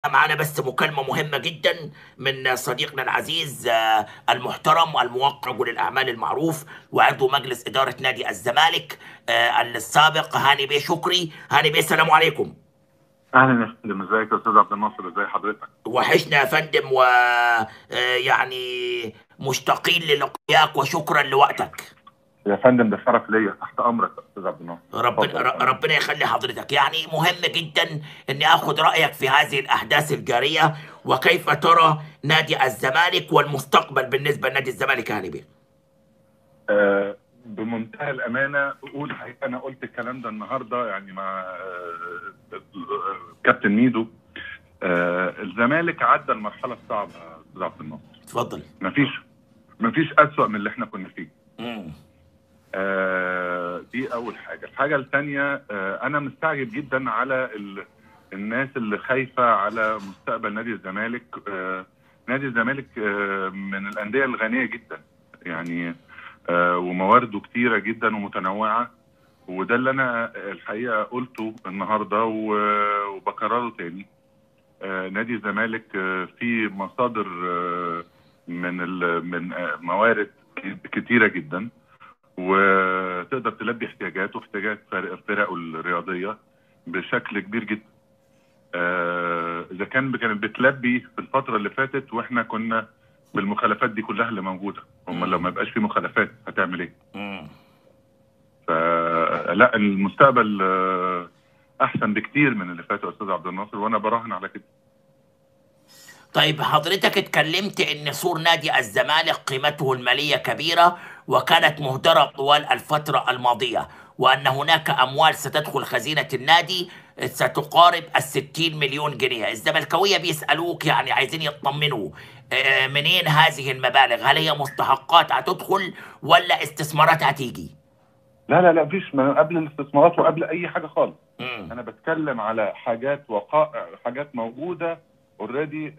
معانا بس مكالمة مهمة جدا من صديقنا العزيز آه، المحترم الموقع رجل الأعمال المعروف وعضو مجلس إدارة نادي الزمالك آه، السابق هاني بيه شكري هاني بيه السلام عليكم اهلا يا فندم ازيك يا استاذ عبد الناصر ازي حضرتك وحشنا يا فندم و آه، يعني مشتاقين للقياك وشكرا لوقتك يا فندم ده شرف ليا تحت امرك يا استاذ عبد الناصر ربنا اتفضل. ر- ربنا يخلي حضرتك يعني مهم جدا اني اخد رايك في هذه الاحداث الجاريه وكيف ترى نادي الزمالك والمستقبل بالنسبه لنادي الزمالك يا هاني بيه آه بمنتهى الامانه اقول حقيقة انا قلت الكلام ده النهارده يعني مع آه كابتن ميدو آه الزمالك عدى المرحله الصعبه يا استاذ عبد الناصر اتفضل مفيش مفيش اسوأ من اللي احنا كنا فيه مم. آه، دي اول حاجه الحاجه الثانيه انا مستعجب جدا على ال... الناس اللي خايفه على مستقبل نادي الزمالك آه، نادي الزمالك آه، من الانديه الغنيه جدا يعني آه، وموارده كتيره جدا ومتنوعه وده اللي انا الحقيقه قلته النهارده و- وبكرره تاني آه، نادي الزمالك آه، فيه مصادر آه، من ال... من آه، موارد كتيره جدا وتقدر تلبي احتياجاته واحتياجات فرق- فرقه الرياضيه بشكل كبير جدا. آه، اذا كان كانت بتلبي في الفتره اللي فاتت واحنا كنا بالمخالفات دي كلها اللي موجوده، هم لو ما يبقاش في مخالفات هتعمل ايه؟ مم. فلا المستقبل آه، احسن بكتير من اللي فات يا استاذ عبد الناصر وانا براهن على كده. طيب حضرتك اتكلمت ان سور نادي الزمالك قيمته الماليه كبيره وكانت مهدره طوال الفتره الماضيه وان هناك اموال ستدخل خزينه النادي ستقارب الستين مليون جنيه الزملكاويه بيسالوك يعني عايزين يطمنوا آه، منين هذه المبالغ هل هي مستحقات هتدخل ولا استثمارات هتيجي لا لا لا مفيش ما قبل الاستثمارات وقبل اي حاجه خالص. مم. انا بتكلم على حاجات وقائع حاجات موجوده اوريدي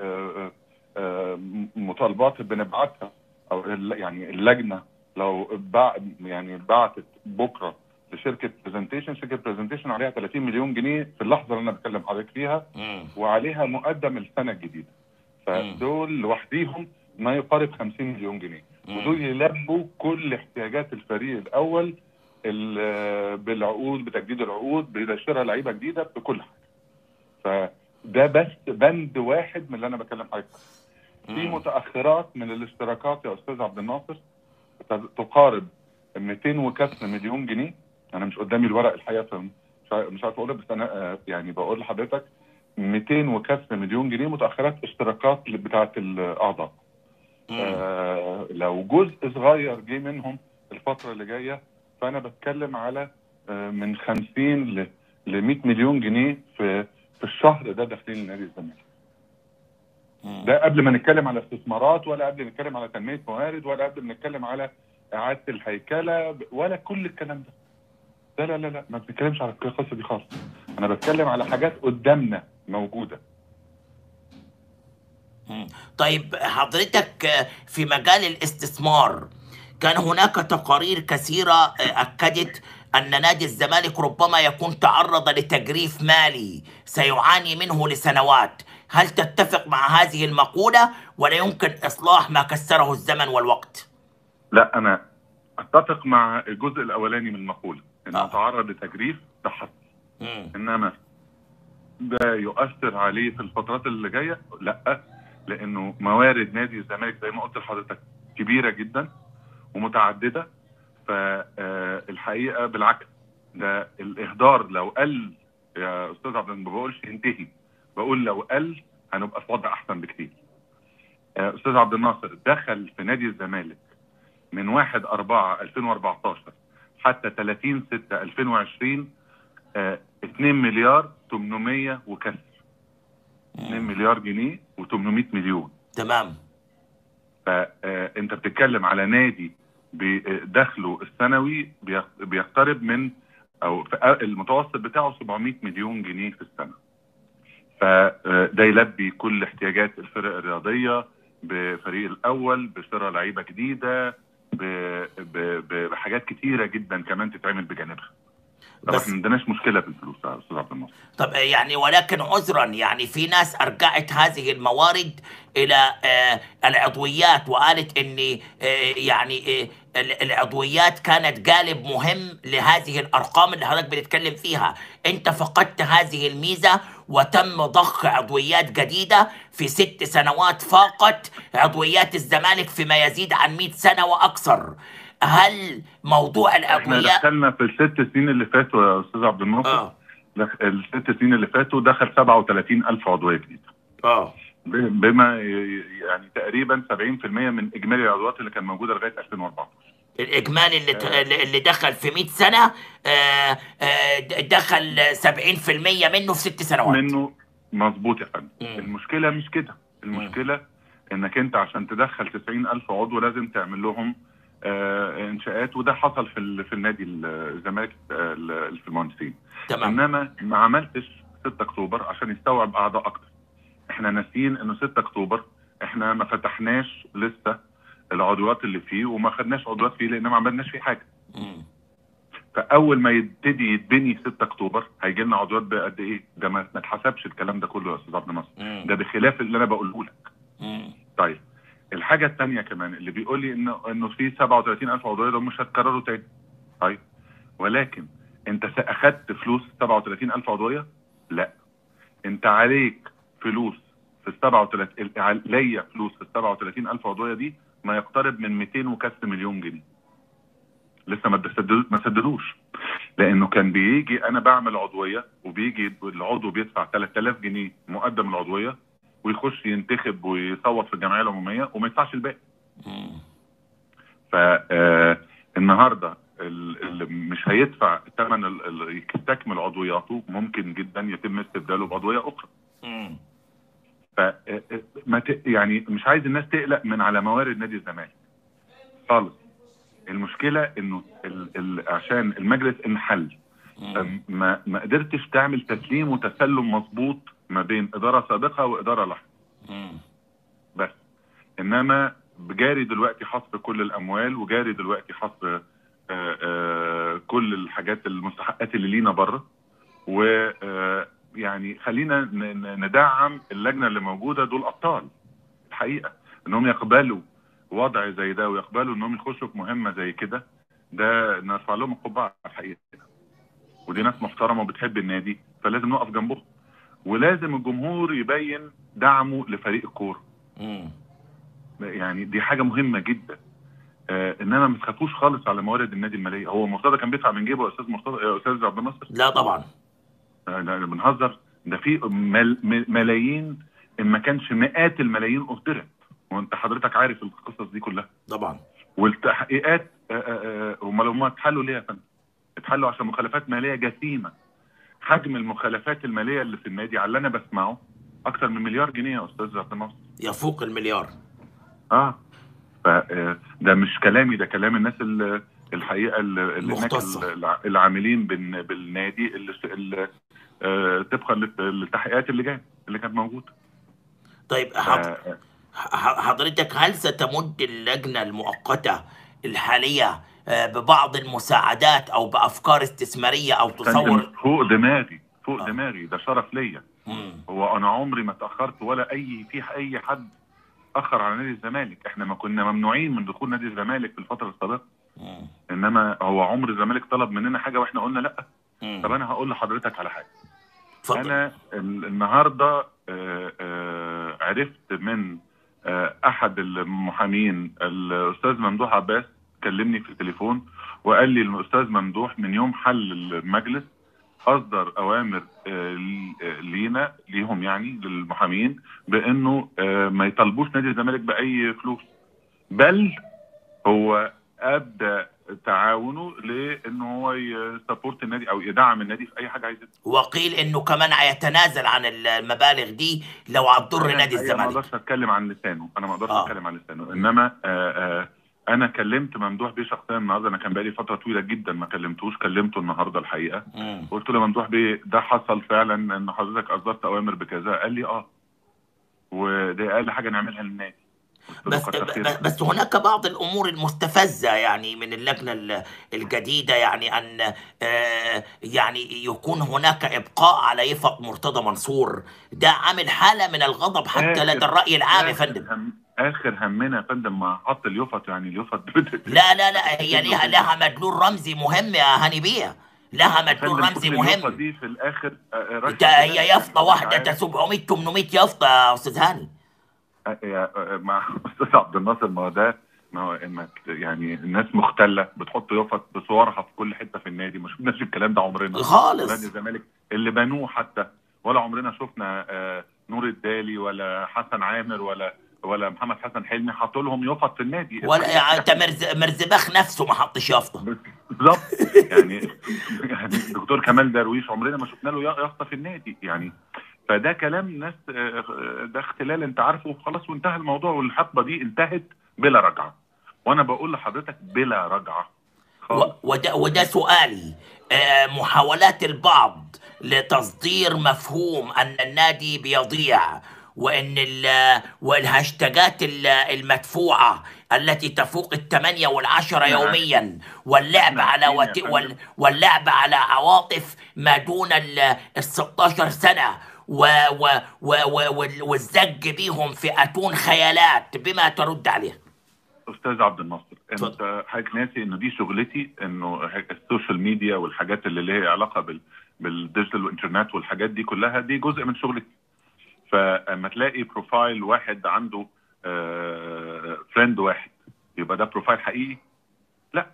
مطالبات بنبعتها او ال- يعني اللجنه لو بع يعني بعتت بكره لشركه برزنتيشن شركه برزنتيشن عليها 30 مليون جنيه في اللحظه اللي انا بتكلم حضرتك فيها مم. وعليها مقدم السنه الجديده فدول لوحديهم ما يقارب 50 مليون جنيه مم. ودول يلبوا كل احتياجات الفريق الاول ال- بالعقود بتجديد العقود بشراء لعيبه جديده بكل حاجه فده بس بند واحد من اللي انا بكلم حضرتك في مم. متاخرات من الاشتراكات يا استاذ عبد الناصر تقارب 200 وكسر مليون جنيه انا مش قدامي الورق الحقيقه فمش عارف- مش عارف اقولها بس انا آه، يعني بقول لحضرتك 200 وكسر مليون جنيه متاخرات اشتراكات بتاعه الاعضاء مم. آه لو جزء صغير جه منهم الفتره اللي جايه فانا بتكلم على آه من 50 ل ل 100 مليون جنيه في في الشهر ده داخلين نادي الزمالك مم. ده قبل ما نتكلم على استثمارات ولا قبل ما نتكلم على تنميه موارد ولا قبل ما نتكلم على اعاده الهيكله ولا كل الكلام ده لا لا لا لا ما بنتكلمش على القصه دي خالص انا بتكلم على حاجات قدامنا موجوده مم. طيب حضرتك آه، في مجال الاستثمار كان هناك تقارير كثيرة آه، أكدت أن نادي الزمالك ربما يكون تعرض لتجريف مالي سيعاني منه لسنوات هل تتفق مع هذه المقولة ولا يمكن إصلاح ما كسره الزمن والوقت؟ لا انا اتفق مع الجزء الاولاني من المقوله انه آه. تعرض لتجريف ده حصل مم. انما ده يؤثر عليه في الفترات اللي جايه لا لانه موارد نادي الزمالك زي ما قلت لحضرتك كبيره جدا ومتعدده فالحقيقه بالعكس ده الاهدار لو قل يا استاذ عبد ما بقولش ينتهي بقول لو قل هنبقى في وضع احسن بكتير آه، استاذ عبد الناصر دخل في نادي الزمالك من 1 4 2014 حتى 30 6 2020 آه، 2 مليار 800 وكسر 2 مليار جنيه و800 مليون تمام فانت بتتكلم على نادي بدخله السنوي بيق- بيقترب من او في المتوسط بتاعه 700 مليون جنيه في السنه فده يلبي كل احتياجات الفرق الرياضيه بفريق الاول بشراء لعيبه جديده ب- ب- ب- بحاجات كتيره جدا كمان تتعمل بجانبها طب بس- احنا ما عندناش مشكله في الفلوس يا استاذ عبد الناصر طب يعني ولكن عذرا يعني في ناس ارجعت هذه الموارد الى آه، العضويات وقالت ان آه، يعني آه، ال- العضويات كانت جانب مهم لهذه الارقام اللي حضرتك بتتكلم فيها انت فقدت هذه الميزه وتم ضخ عضويات جديده في ست سنوات فاقت عضويات الزمالك فيما يزيد عن 100 سنه واكثر هل موضوع احنا العضويات دخلنا في الست سنين اللي فاتوا يا استاذ عبد الناصر اه دخ- الست سنين اللي فاتوا دخل 37 الف عضويه جديده اه ب- بما ي- يعني تقريبا 70% من اجمالي العضويات اللي كان موجوده لغايه 2014 الإجمالي اللي ت- اللي دخل في 100 سنة آه، آه، د- دخل 70% منه في ست سنوات منه مظبوط يا فندم مم. المشكله مش كده المشكله انك انت عشان تدخل 90 الف عضو لازم تعمل لهم آه انشاءات وده حصل في ال- في النادي ال- الزمالك آه، ال- في المهندسين تمام انما ما عملتش 6 اكتوبر عشان يستوعب اعضاء اكتر احنا ناسيين انه 6 اكتوبر احنا ما فتحناش لسه العضويات اللي فيه وما خدناش عضويات فيه لان ما عملناش فيه حاجه مم. فاول ما يبتدي يتبني 6 اكتوبر هيجي لنا عضويات بقد ايه ده ما ما اتحسبش الكلام ده كله يا استاذ عبد الناصر مم. ده بخلاف اللي انا بقوله لك مم. طيب الحاجه الثانيه كمان اللي بيقول لي انه انه في 37000 عضويه دول مش هتكرروا تاني طيب ولكن انت س- اخدت فلوس 37000 عضويه لا انت عليك فلوس في ال 37 ال- ليا فلوس في ال 37000 عضويه دي ما يقترب من 200 وكسر مليون جنيه لسه ما تسددوا- ما سددوش لانه كان بيجي انا بعمل عضويه وبيجي العضو بيدفع 3000 جنيه مقدم العضويه ويخش ينتخب ويصوت في الجمعيه العموميه وما يدفعش الباقي مم. فالنهارده اللي مش هيدفع ثمن ال- ال- يستكمل عضوياته ممكن جدا يتم استبداله بعضويه اخرى مم. ف آه، آه، ما ت- يعني مش عايز الناس تقلق من على موارد نادي الزمالك خالص المشكله انه ال ال عشان المجلس انحل مم. ما ما قدرتش تعمل تسليم وتسلم مظبوط ما بين اداره سابقه واداره لاحقه مم. بس انما جاري دلوقتي حصر كل الاموال وجاري دلوقتي حصر آه، آه، كل الحاجات المستحقات اللي لينا بره و آه، يعني خلينا ن- ن- ندعم اللجنه اللي موجوده دول ابطال الحقيقه انهم يقبلوا وضع زي ده ويقبلوا انهم يخشوا في مهمه زي كده ده نرفع لهم القبعه الحقيقه ودي ناس محترمه وبتحب النادي فلازم نقف جنبهم ولازم الجمهور يبين دعمه لفريق الكوره مم. يعني دي حاجه مهمه جدا آه انما ما تخافوش خالص على موارد النادي الماليه هو مرتضى كان بيدفع من جيبه يا استاذ مرتضى يا استاذ عبد الناصر لا طبعا آه، ده ده بنهزر ده في مل م- ملايين ان ما كانش مئات الملايين اهدرت وانت حضرتك عارف القصص دي كلها طبعا والتحقيقات آه، آه، آه، هم هم اتحلوا ليه يا فندم؟ اتحلوا عشان مخالفات ماليه جسيمه حجم المخالفات الماليه اللي في النادي على اللي انا بسمعه اكثر من مليار جنيه يا استاذ عبد الناصر يفوق المليار اه ف آه، ده مش كلامي ده كلام الناس اللي الحقيقه اللي اللي هناك مختصة. الع- العاملين بال- بالنادي اللي, اللي آه، طبقا للت- للتحقيقات اللي جايه اللي كانت موجوده طيب ف- حض... ح- حضرتك هل ستمد اللجنة المؤقتة الحالية آه، ببعض المساعدات أو بأفكار استثمارية أو فندم، تصور فوق دماغي فوق آه. دماغي ده شرف ليا مم. هو انا عمري ما تاخرت ولا اي في اي حد اخر على نادي الزمالك احنا ما كنا ممنوعين من دخول نادي الزمالك في الفتره السابقه مم. انما هو عمر الزمالك طلب مننا حاجه واحنا قلنا لا مم. طب انا هقول لحضرتك على حاجه اتفضل انا ال- النهارده آه، آه، عرفت من آه، احد المحامين الاستاذ ممدوح عباس كلمني في التليفون وقال لي الاستاذ ممدوح من يوم حل المجلس اصدر اوامر آه، لي- آه، لينا ليهم يعني للمحامين بانه آه، ما يطالبوش نادي الزمالك باي فلوس بل هو ابدى تعاونه لانه هو يسبورت النادي او يدعم النادي في اي حاجه عايزها وقيل انه كمان هيتنازل عن المبالغ دي لو هتضر أنا نادي الحقيقة ما الزمالك اقدرش اتكلم عن لسانه انا ما اقدرش آه. اتكلم عن لسانه انما آه آه انا كلمت ممدوح بيه شخصيا النهارده انا كان بقالي فتره طويله جدا ما كلمتوش كلمته النهارده الحقيقه مم. قلت له ممدوح بيه ده حصل فعلا ان حضرتك اصدرت اوامر بكذا قال لي اه ودي اقل حاجه نعملها للنادي بس كتر ب- خيرك. ب- بس هناك بعض الامور المستفزه يعني من اللجنه ال- الجديده يعني ان آه، يعني يكون هناك ابقاء على يفط مرتضى منصور ده عامل حاله من الغضب حتى آخر- لدى الراي العام يا آخر فندم هم اخر همنا يا فندم ما حط اليفط يعني اليفط لا لا لا هي ليها لها مدلول رمزي مهم يا هاني بيه لها مدلول فندم رمزي كل اليفط مهم دي في الاخر آه، آه، رشوة ده هي كده. يافطه واحده عارف. ده 700 800 يافطه يا استاذ هاني آه، يا- آه، مع استاذ عبد الناصر ما هو ده ما هو انك يعني الناس مختله بتحط يفط بصورها في كل حته في النادي ما شفناش الكلام ده عمرنا خالص. نادي الزمالك اللي بنوه حتى ولا عمرنا شفنا آه، نور الدالي ولا حسن عامر ولا ولا محمد حسن حلمي حطوا لهم يفط في النادي ولا يعني انت مرز مرزباخ نفسه ما حطش يافطه بالظبط يعني يعني الدكتور كمال درويش عمرنا ما شفنا له يافطه في النادي يعني فده كلام ناس آه، ده اختلال انت عارفه وخلاص وانتهى الموضوع والحقبه دي انتهت بلا رجعه وانا بقول لحضرتك بلا رجعه خالص و- وده, وده سؤالي آه، محاولات البعض لتصدير مفهوم ان النادي بيضيع وان ال- والهاشتاجات ال- المدفوعه التي تفوق الثمانيه والعشره نعم. يوميا واللعب نعم، على يا وت... فندم. وال... واللعب على عواطف ما دون ال ال 16 سنه و... و... و... و... وال- والزج بيهم في اتون خيالات بما ترد عليه استاذ عبد الناصر اتفضل. انت حضرتك ناسي انه دي شغلتي انه السوشيال ميديا والحاجات اللي ليها علاقه بال بالديجيتال والانترنت والحاجات دي كلها دي جزء من شغلتي فاما تلاقي بروفايل واحد عنده فريند واحد يبقى ده بروفايل حقيقي لا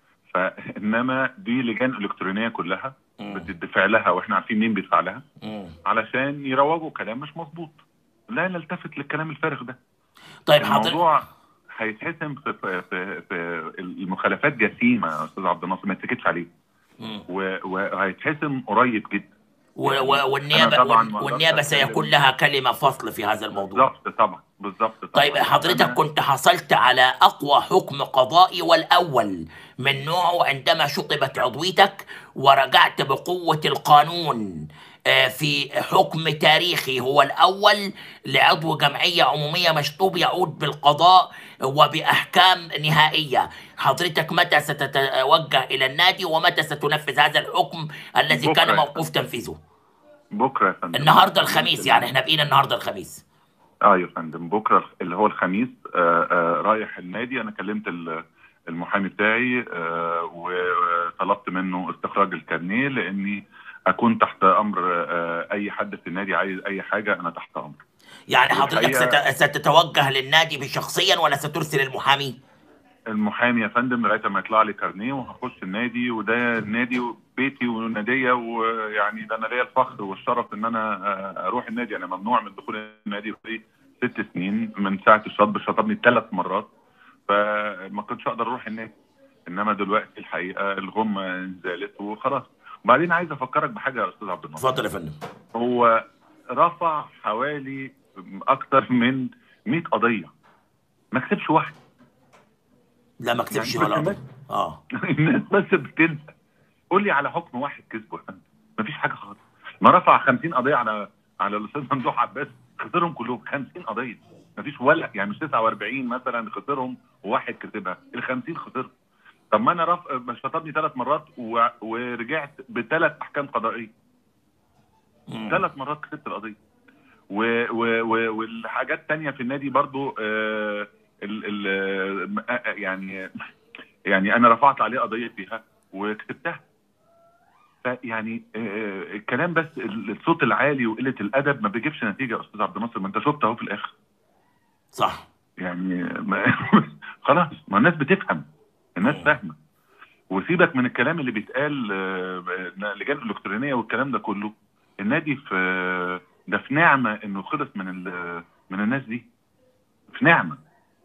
فانما دي لجان الكترونيه كلها مم. بتدفع لها واحنا عارفين مين بيدفع لها مم. علشان يروجوا كلام مش مظبوط لا نلتفت للكلام الفارغ ده طيب حضرتك الموضوع هيتحسم في, في, في, في المخالفات جسيمه يا استاذ عبد الناصر ما يتسكتش عليه مم. و- وهيتحسم قريب جدا و- و- والنيابه أنا طبعاً ما وال- أقدرش والنيابه أتكلم. سيكون لها كلمه فصل في هذا الموضوع بالظبط طبعا بالظبط طبعا طيب حضرتك أنا- كنت حصلت على اقوى حكم قضائي والاول من نوعه عندما شطبت عضويتك ورجعت بقوه القانون آه، في حكم تاريخي هو الاول لعضو جمعيه عموميه مشطوب يعود بالقضاء وباحكام نهائيه حضرتك متى ستتوجه الى النادي ومتى ستنفذ هذا الحكم الذي كان بكرة. موقوف تنفيذه بكره يا فندم النهارده الخميس يعني احنا بقينا النهارده الخميس اه يا فندم بكره اللي هو الخميس آه آه رايح النادي انا كلمت ال- المحامي بتاعي آه وطلبت منه استخراج الكارنيه لاني اكون تحت امر آه اي حد في النادي عايز اي حاجه انا تحت امر يعني حضرتك والحقيقة- ست... ستتوجه للنادي بشخصيا ولا سترسل المحامي؟ المحامي يا فندم لغايه ما يطلع لي كارنيه وهخش النادي وده النادي وبيتي وناديه ويعني ده انا ليا الفخر والشرف ان انا آه، اروح النادي انا ممنوع من دخول النادي بقالي ست سنين من ساعه الشطب شطبني ثلاث مرات فما كنتش اقدر اروح النادي انما دلوقتي الحقيقه الغمه نزلت وخلاص وبعدين عايز افكرك بحاجه يا استاذ عبد الناصر اتفضل يا فندم هو رفع حوالي اكتر من 100 قضيه ما كسبش واحد لا ما كتبش يعني ولا بس- قضية. اه الناس بس بتنسى قول لي على حكم واحد كسبه يا فندم مفيش حاجه خالص ما رفع 50 قضيه على على الاستاذ ممدوح عباس خسرهم كلهم 50 قضيه مفيش ولا يعني مش 49 مثلا خسرهم وواحد كسبها ال 50 خسرهم طب ما انا رف... شطبني ثلاث مرات و... ورجعت بثلاث احكام قضائيه مم. ثلاث مرات كسبت القضيه و... و... و... والحاجات تانية في النادي برضو آه... ال... ال... آه... يعني يعني انا رفعت عليه قضيه فيها وكسبتها فيعني آه... الكلام بس ال- الصوت العالي وقله الادب ما بيجيبش نتيجه يا استاذ عبد الناصر ما انت شفت اهو في الاخر صح يعني ما خلاص ما الناس بتفهم الناس فاهمه وسيبك من الكلام اللي بيتقال آه، لجان الالكترونيه والكلام ده كله النادي في ده في نعمه انه خلص من ال- من الناس دي في نعمه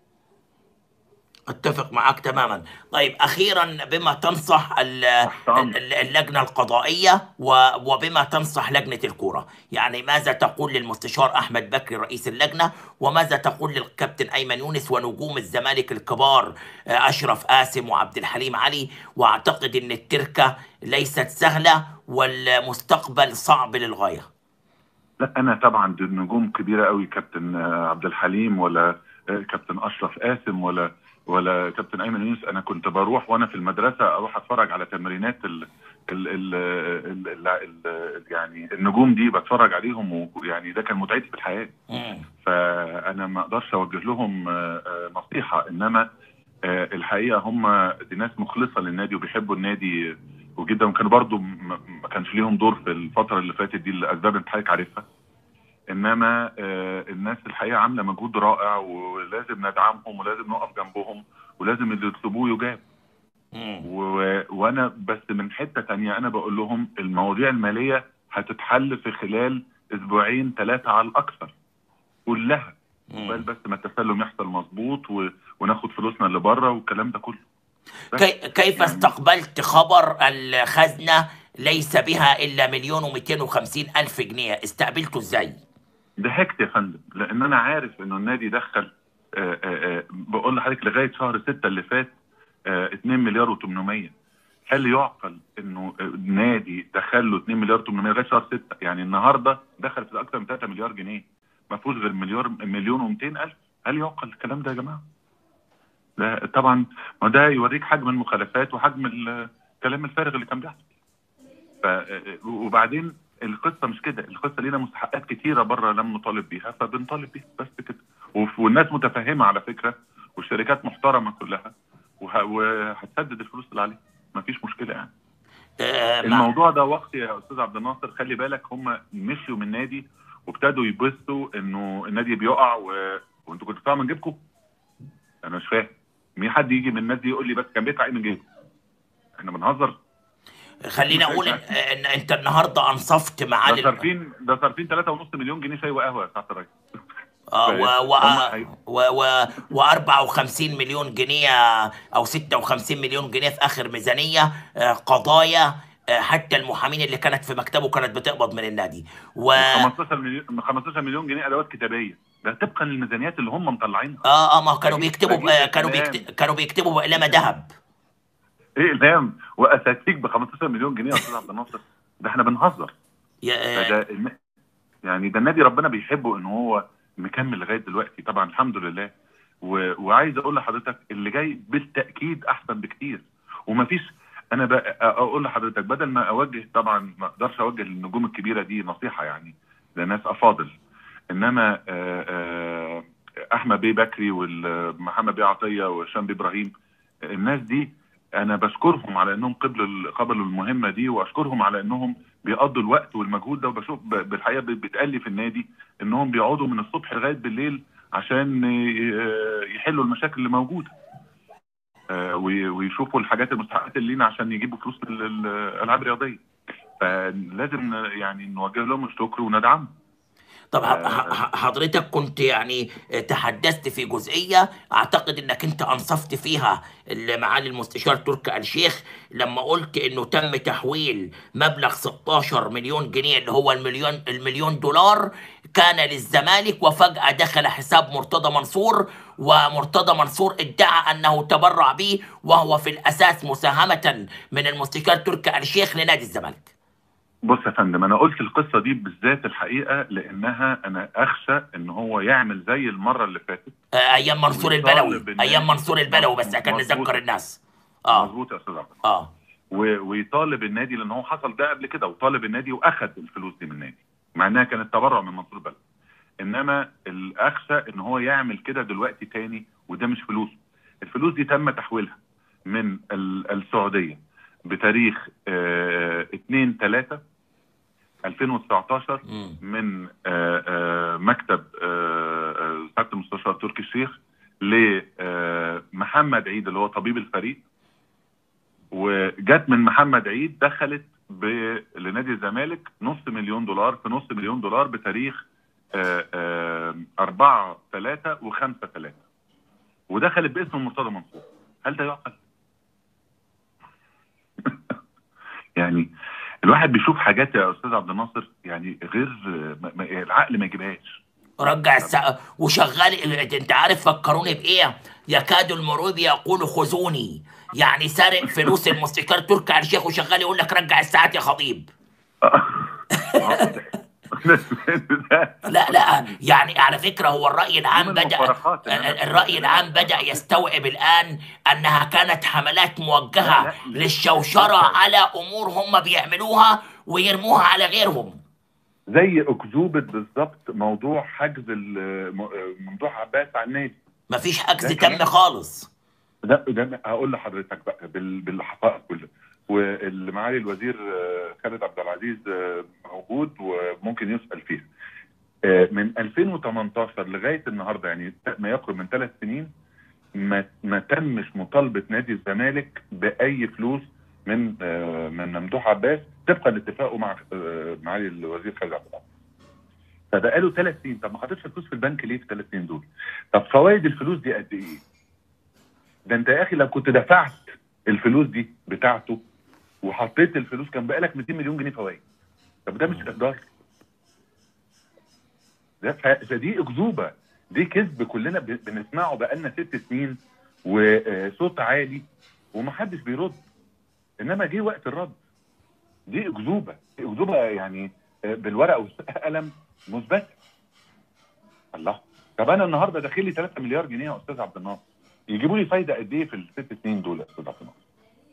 اتفق معك تماما طيب اخيرا بما تنصح ال- تحت أمرك. ال- اللجنه القضائيه و- وبما تنصح لجنه الكوره يعني ماذا تقول للمستشار احمد بكري رئيس اللجنه وماذا تقول للكابتن ايمن يونس ونجوم الزمالك الكبار آه، اشرف قاسم وعبد الحليم علي واعتقد ان التركه ليست سهله والمستقبل صعب للغايه لا انا طبعا دي نجوم كبيره قوي كابتن آه، عبد الحليم ولا آه، كابتن اشرف قاسم ولا ولا كابتن ايمن يونس انا كنت بروح وانا في المدرسه اروح اتفرج على تمرينات ال ال ال ال ال ال يعني النجوم دي بتفرج عليهم ويعني ده كان متعتي في الحياه مم. فانا ما اقدرش اوجه لهم آه، آه، نصيحه انما آه، الحقيقه هم دي ناس مخلصه للنادي وبيحبوا النادي وجدا وكانوا برضو م- ما كانش ليهم دور في الفتره اللي فاتت دي الاسباب انت حضرتك عارفها انما آه، الناس الحقيقه عامله مجهود رائع ولازم ندعمهم ولازم نقف جنبهم ولازم اللي يطلبوه يجاب مم. و... وانا بس من حته تانية انا بقول لهم المواضيع الماليه هتتحل في خلال اسبوعين ثلاثه على الاكثر كلها بل مم. بس ما التسلم يحصل مظبوط و... وناخد فلوسنا اللي بره والكلام ده كله بس كي كيف يعني استقبلت خبر الخزنة ليس بها إلا مليون ومئتين وخمسين ألف جنيه استقبلته إزاي؟ ضحكت يا فندم لان انا عارف انه النادي دخل آه، آه، آه، بقول لحضرتك لغايه شهر 6 اللي فات آه، 2 مليار و800 هل يعقل انه النادي دخل له 2 مليار 800 لغايه شهر 6 يعني النهارده دخل في اكثر من 3 مليار جنيه ما فيهوش غير مليار مليون و200 الف هل يعقل الكلام ده يا جماعه؟ ده طبعا ما ده يوريك حجم المخالفات وحجم الكلام الفارغ اللي كان بيحصل ف وبعدين القصه مش كده القصه لينا مستحقات كتيره بره لم نطالب بيها فبنطالب بيها بس كده وف- والناس متفهمه على فكره والشركات محترمه كلها وه- وهتسدد الفلوس اللي عليها مفيش مشكله يعني آه، مع- الموضوع ده وقت يا استاذ عبد الناصر خلي بالك هم مشيوا من النادي وابتدوا يبثوا انه النادي بيقع و... وانتوا كنتوا بتدفعوا من جيبكم انا مش فاهم مين حد يجي من الناس دي يقول لي بس كان بيدفع ايه من جيبه احنا بنهزر خليني أقول إن, إن أنت النهاردة أنصفت ده معالي الم- صارفين ده صارفين 3.5 مليون جنيه شاي وقهوه يا سعاده الرئيس آه، و و هم هي- و و و 54 مليون جنيه او 56 مليون جنيه في اخر ميزانيه آه، قضايا آه، حتى المحامين اللي كانت في مكتبه كانت بتقبض من النادي و 15 مليون 15 مليون جنيه ادوات كتابيه ده طبقا للميزانيات اللي هم مطلعينها اه اه ما كانوا أجيب- بيكتبوا ب- أجيب كانوا الكلام. بيكتبوا كانوا بيكتبوا بقلامه ذهب ايه اقلام واساتيك ب 15 مليون جنيه يا استاذ عبد الناصر ده احنا بنهزر يا- آه، فده الن- يعني ده النادي ربنا بيحبه ان هو مكمل لغايه دلوقتي طبعا الحمد لله و... وعايز اقول لحضرتك اللي جاي بالتاكيد احسن بكتير ومفيش انا بقى اقول لحضرتك بدل ما اوجه طبعا ما اقدرش اوجه للنجوم الكبيره دي نصيحه يعني ده ناس افاضل انما آه، آه، احمد بيه بكري ومحمد بيه عطيه وهشام بيه ابراهيم الناس دي انا بشكرهم على انهم قبلوا قبلوا المهمه دي واشكرهم على انهم بيقضوا الوقت والمجهود ده وبشوف ب- بالحقيقه ب- بتقلي في النادي انهم بيقعدوا من الصبح لغايه بالليل عشان ي- يحلوا المشاكل اللي موجوده آه، وي- ويشوفوا الحاجات المستحقات اللي لينا عشان يجيبوا فلوس من ال- الالعاب الرياضيه فلازم يعني نوجه لهم الشكر وندعمهم طب ح- ح- حضرتك كنت يعني تحدثت في جزئية أعتقد أنك أنت أنصفت فيها معالي المستشار تركي آل الشيخ لما قلت أنه تم تحويل مبلغ 16 مليون جنيه اللي هو المليون المليون دولار كان للزمالك وفجأة دخل حساب مرتضى منصور ومرتضى منصور ادعى أنه تبرع به وهو في الأساس مساهمة من المستشار تركي آل الشيخ لنادي الزمالك بص يا فندم انا قلت القصه دي بالذات الحقيقه لانها انا اخشى ان هو يعمل زي المره اللي فاتت آه، أيام منصور البلوي ويطالب الناس- أيام منصور البلوي بس عشان مظبوط. نذكر الناس اه مظبوط يا استاذ عبد اه و- ويطالب النادي لان هو حصل ده قبل كده وطالب النادي واخد الفلوس دي من النادي مع انها كانت تبرع من منصور بلد انما الاخشى ان هو يعمل كده دلوقتي تاني وده مش فلوس الفلوس دي تم تحويلها من ال- السعوديه بتاريخ آه 2 3 2019 مم. من آه، آه، مكتب آه، آه، سعاده المستشار تركي الشيخ لمحمد عيد اللي هو طبيب الفريق وجت من محمد عيد دخلت ب- لنادي الزمالك نص مليون دولار في نص مليون دولار بتاريخ 4 3 و5 3 ودخلت باسم مرتضى منصور هل ده يعقل؟ يعني الواحد بيشوف حاجات يا استاذ عبد الناصر يعني غير ما- ما- العقل ما يجيبهاش رجع السقف وشغال انت عارف فكروني بايه يكاد المرود يقول خذوني يعني سارق فلوس المستشار تركي آل الشيخ وشغال يقول لك رجع الساعات يا خطيب لا لا يعني على فكرة هو الرأي العام من بدأ المفارقات اللي أنا- الرأي العام بدأ يستوعب الآن أنها كانت حملات موجهة لا، لا، للشوشرة لا. على أمور هم بيعملوها ويرموها على غيرهم زي اكذوبه بالظبط موضوع حجز ال- م- ممدوح عباس على النادي مفيش حجز ده تم كلام. خالص ده ده هقول لحضرتك بقى بال- بالحقائق كلها والمعالي الوزير آه، خالد عبد العزيز آه، موجود وممكن يسال فيها آه، من 2018 لغايه النهارده يعني ما يقرب من ثلاث سنين ما ما تمش مطالبه نادي الزمالك باي فلوس من آه، من ممدوح عباس طبقا لاتفاقه مع آه، معالي الوزير خالد عبد العزيز فبقاله ثلاث سنين طب ما حطيتش الفلوس في البنك ليه في الثلاث سنين دول؟ طب فوائد الفلوس دي قد ايه؟ ده انت يا اخي لو كنت دفعت الفلوس دي بتاعته وحطيت الفلوس كان بقى لك 200 مليون جنيه فوائد طب ده مش اقدار ده ف- فدي اكذوبه دي كذب كلنا ب- بنسمعه بقالنا ست سنين وصوت عالي ومحدش بيرد انما جه وقت الرد دي اكذوبه دي اكذوبه يعني آه، بالورقه والقلم مثبته الله طب انا النهارده داخل لي 3 مليار جنيه يا استاذ عبد الناصر يجيبوا لي فايده قد ايه في الست سنين دول يا استاذ عبد الناصر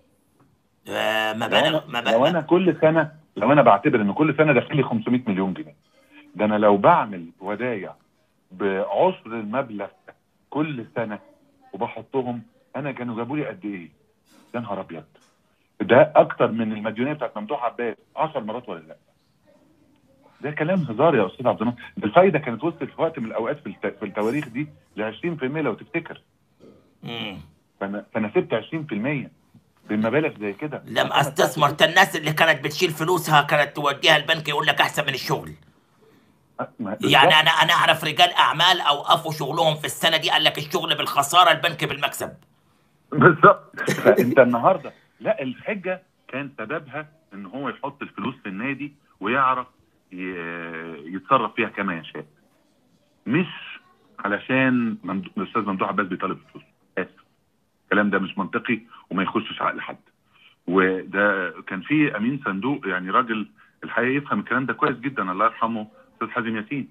آه، لو مبالغ انا, لو مبالغ أنا كل سنه لو انا بعتبر ان كل سنه داخل لي 500 مليون جنيه ده انا لو بعمل ودايع بعشر المبلغ ده كل سنه وبحطهم انا كانوا جابوا لي قد ايه؟ يا نهار ابيض ده اكتر من المديونيه بتاعت ممدوح عباس 10 مرات ولا لا؟ ده كلام هزار يا استاذ عبد الناصر ده الفايده كانت وصلت في وقت من الاوقات في, الت... في التواريخ دي ل 20% لو تفتكر مم. فانا فانا سبت 20% بالمبالغ زي كده لم استثمر ده الناس اللي كانت بتشيل فلوسها كانت توديها البنك يقول لك احسن من الشغل ما- يعني بالظبط. انا انا اعرف رجال اعمال اوقفوا شغلهم في السنه دي قال لك الشغل بالخساره البنك بالمكسب بالظبط فانت النهارده لا الحجه كان سببها ان هو يحط الفلوس في النادي ويعرف ي- يتصرف فيها كما يشاء مش علشان ممدو- الاستاذ ممدوح عباس بيطالب الفلوس اسف الكلام ده مش منطقي وما يخشش عقل حد وده كان في امين صندوق يعني راجل الحقيقه يفهم الكلام ده كويس جدا الله يرحمه استاذ حازم ياسين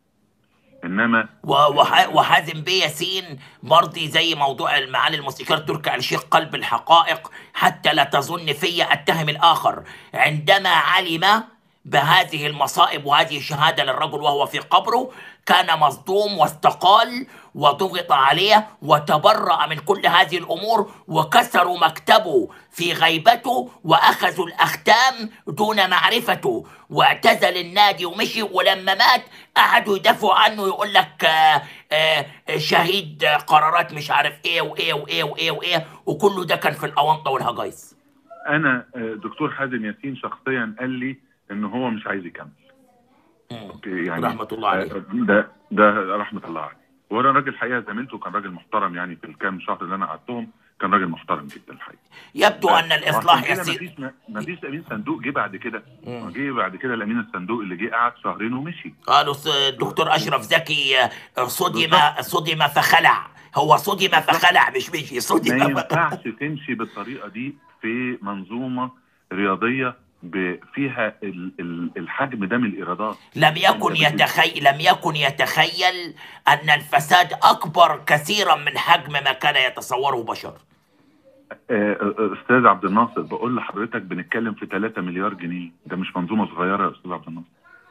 انما و- وح- وحازم بيه ياسين برضي زي موضوع المعالي الموسيقار تركي آل الشيخ قلب الحقائق حتى لا تظن في اتهم الاخر عندما علم بهذه المصائب وهذه الشهاده للرجل وهو في قبره كان مصدوم واستقال وضغط عليه وتبرأ من كل هذه الامور وكسروا مكتبه في غيبته واخذوا الاختام دون معرفته واعتزل النادي ومشي ولما مات قعدوا يدافعوا عنه يقول لك آه، آه، شهيد قرارات مش عارف ايه وايه وايه وايه وايه وكله ده كان في الاونطه والهجايز انا آه، دكتور حازم ياسين شخصيا قال لي ان هو مش عايز يكمل أوكي، يعني رحمة الله عليه. آه، ده ده رحمه الله عليه وانا راجل حقيقه زميلته كان راجل محترم يعني في الكام شهر اللي انا قعدتهم كان راجل محترم جدا الحقيقه يبدو ان الاصلاح وعشان كده يسير مفيش مفيش امين صندوق جه بعد كده مم. جه بعد كده الامين الصندوق اللي جه قعد شهرين ومشي قالوا س- الدكتور اشرف زكي آه، صدم صدم فخلع هو صدم فخلع مش مشي ما صدم فخلع ينفعش تمشي بالطريقه دي في منظومه رياضيه ب- فيها ال- ال- الحجم ده من الايرادات لم يكن يتخيل لم يكن يتخيل ان الفساد اكبر كثيرا من حجم ما كان يتصوره بشر آه، آه، استاذ عبد الناصر بقول لحضرتك بنتكلم في 3 مليار جنيه ده مش منظومه صغيره يا استاذ عبد الناصر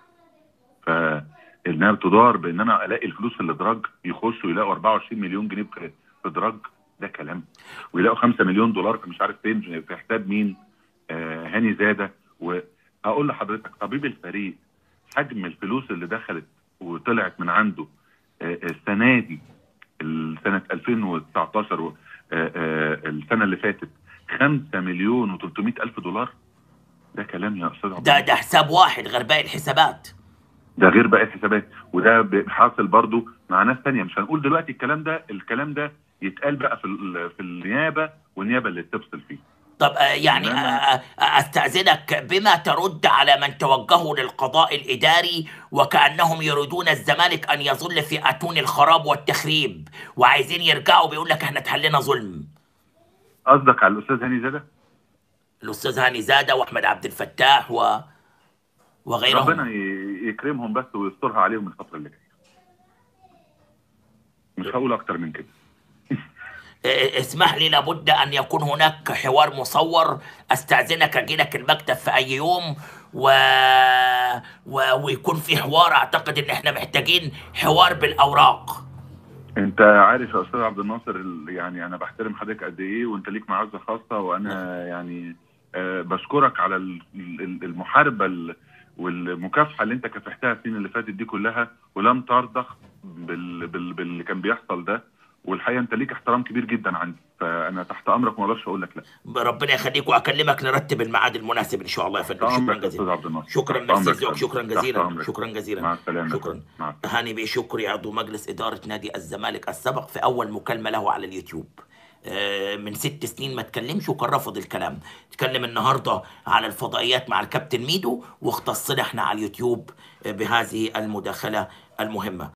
فانها بتدار بان انا الاقي الفلوس في الادراج يخشوا يلاقوا 24 مليون جنيه في في ادراج ده كلام ويلاقوا 5 مليون دولار في مش عارف فين في حساب مين آه هاني زاده وهقول لحضرتك طبيب الفريق حجم الفلوس اللي دخلت وطلعت من عنده آه السنه دي سنه 2019 و- آه، آه، السنه اللي فاتت 5 مليون و300 الف دولار ده كلام يا استاذ عبد ده الله. ده حساب واحد غير باقي الحسابات ده غير باقي الحسابات وده ب- حاصل برضو مع ناس تانية مش هنقول دلوقتي الكلام ده الكلام ده يتقال بقى في ال- في النيابه والنيابه اللي تفصل فيه طب آه، يعني إنما- آه، آه، استاذنك بما ترد على من توجهوا للقضاء الاداري وكانهم يريدون الزمالك ان يظل في اتون الخراب والتخريب وعايزين يرجعوا بيقول لك احنا اتحلينا ظلم قصدك على الاستاذ هاني زاده الاستاذ هاني زاده واحمد عبد الفتاح و وغيرهم ربنا ي- يكرمهم بس ويسترها عليهم الفتره اللي جايه مش هقول اكتر من كده إيه، اسمح لي لابد ان يكون هناك حوار مصور استاذنك اجيلك المكتب في اي يوم و... و... ويكون في حوار اعتقد ان احنا محتاجين حوار بالاوراق انت عارف يا استاذ عبد الناصر ال- يعني انا بحترم حضرتك قد ايه وانت ليك معزه خاصه وانا يعني آه، بشكرك على ال- ال- المحاربه ال- والمكافحه اللي انت كافحتها السنين اللي فاتت دي كلها ولم ترضخ بال- بال- باللي كان بيحصل ده والحقيقه انت ليك احترام كبير جدا عندي فانا تحت امرك وما اقدرش اقول لك لا ربنا يخليك واكلمك نرتب الميعاد المناسب ان شاء الله يا فندم تحت شكرا امرك يا استاذ جزيلا عبد الناصر شكرا تحت ميرسي أمرك يا ذوق فندم. شكرا تحت جزيلا أمرك. شكرا مع جزيلا السلامه شكرا مع هاني بيه شكري عضو مجلس إدارة نادي الزمالك السابق في أول مكالمة له على اليوتيوب آه، من ست سنين ما تكلمش وكان رافض الكلام تكلم النهاردة على الفضائيات مع الكابتن ميدو واختصنا احنا على اليوتيوب آه، بهذه المداخلة المهمة